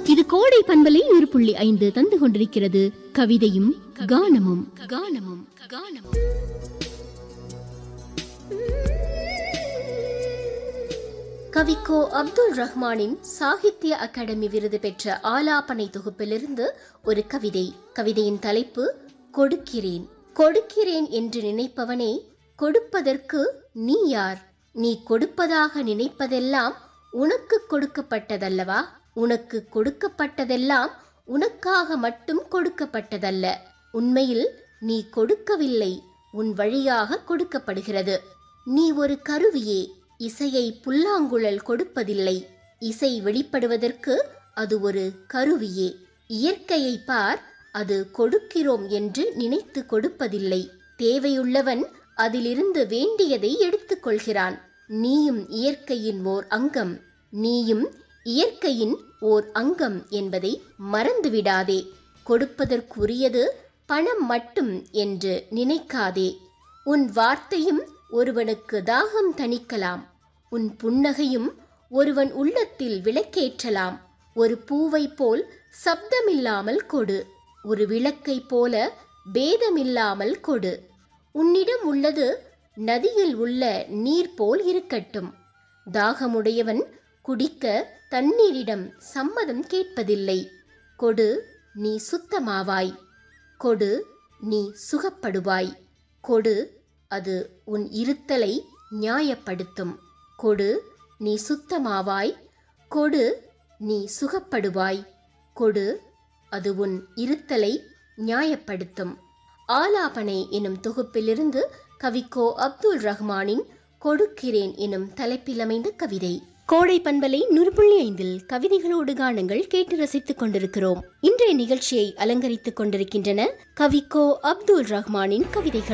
இது கோடை பண்பலை நூறு புள்ளி ஐந்து தந்து கொண்டிருக்கிறது கவிதையும் கானமும் கானமும் கானமும் கவிக்கோ அப்துல் ரஹ்மானின் சாகித்ய அகாடமி விருது பெற்ற ஆலாபனை தொகுப்பிலிருந்து ஒரு கவிதை கவிதையின் தலைப்பு கொடுக்கிறேன் கொடுக்கிறேன் என்று நினைப்பவனே கொடுப்பதற்கு நீ யார் நீ கொடுப்பதாக நினைப்பதெல்லாம் உனக்கு கொடுக்கப்பட்டதல்லவா உனக்கு கொடுக்கப்பட்டதெல்லாம் உனக்காக மட்டும் கொடுக்கப்பட்டதல்ல உண்மையில் நீ கொடுக்கவில்லை உன் வழியாக கொடுக்கப்படுகிறது நீ ஒரு கருவியே இசையை புல்லாங்குழல் கொடுப்பதில்லை இசை வெளிப்படுவதற்கு அது ஒரு கருவியே இயற்கையை பார் அது கொடுக்கிறோம் என்று நினைத்து கொடுப்பதில்லை தேவையுள்ளவன் அதிலிருந்து வேண்டியதை எடுத்துக்கொள்கிறான் நீயும் இயற்கையின் ஓர் அங்கம் நீயும் இயற்கையின் ஓர் அங்கம் என்பதை மறந்துவிடாதே கொடுப்பதற்குரியது பணம் மட்டும் என்று நினைக்காதே உன் வார்த்தையும் ஒருவனுக்கு தாகம் தணிக்கலாம் உன் புன்னகையும் ஒருவன் உள்ளத்தில் விளக்கேற்றலாம் ஒரு பூவை போல் சப்தமில்லாமல் கொடு ஒரு விளக்கை போல பேதமில்லாமல் கொடு உன்னிடம் உள்ளது நதியில் உள்ள நீர் போல் இருக்கட்டும் தாகமுடையவன் குடிக்க தண்ணீரிடம் சம்மதம் கேட்பதில்லை கொடு நீ சுத்தமாவாய் கொடு நீ சுகப்படுவாய் கொடு அது உன் இருத்தலை நியாயப்படுத்தும் கொடு நீ சுத்தமாவாய் கொடு நீ சுகப்படுவாய் கொடு அது உன் இருத்தலை நியாயப்படுத்தும் ஆலாபனை எனும் தொகுப்பிலிருந்து கவிக்கோ அப்துல் ரஹ்மானின் கொடுக்கிறேன் எனும் தலைப்பில் அமைந்த கவிதை கோடை பண்பலை நூறு ஐந்தில் கவிதைகளோடு கானங்கள் கேட்டு ரசித்துக் கொண்டிருக்கிறோம் இன்றைய நிகழ்ச்சியை அலங்கரித்துக் கொண்டிருக்கின்றன கவிக்கோ அப்துல் ரஹ்மானின் கவிதைகள்